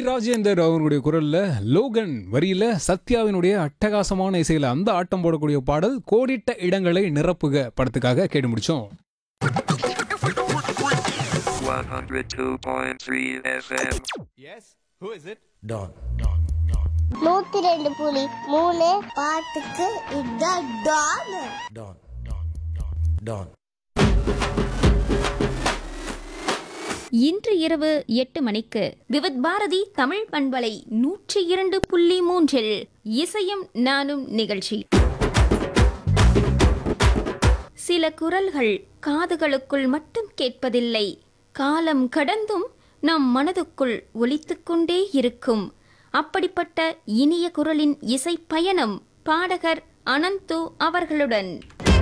ராஜேந்தர் அவர்களுடைய குரல்ல லோகன் வரியில சத்யாவினுடைய அட்டகாசமான இசையில அந்த ஆட்டம் போடக்கூடிய பாடல் கோடிட்ட இடங்களை நிரப்புக படத்துக்காக கேட்டு முடிச்சோம் 102.3 FM. Don. நூத்தி ரெண்டு புலி மூணு பாட்டுக்கு இதான் டான் Don. Don. இன்று இரவு எட்டு மணிக்கு விவித் பாரதி தமிழ் பண்பலை நூற்றி இரண்டு புள்ளி மூன்றில் இசையும் நானும் நிகழ்ச்சி சில குரல்கள் காதுகளுக்குள் மட்டும் கேட்பதில்லை காலம் கடந்தும் நம் மனதுக்குள் ஒலித்துக் கொண்டே இருக்கும் அப்படிப்பட்ட இனிய குரலின் இசை பயணம் பாடகர் அனந்து அவர்களுடன்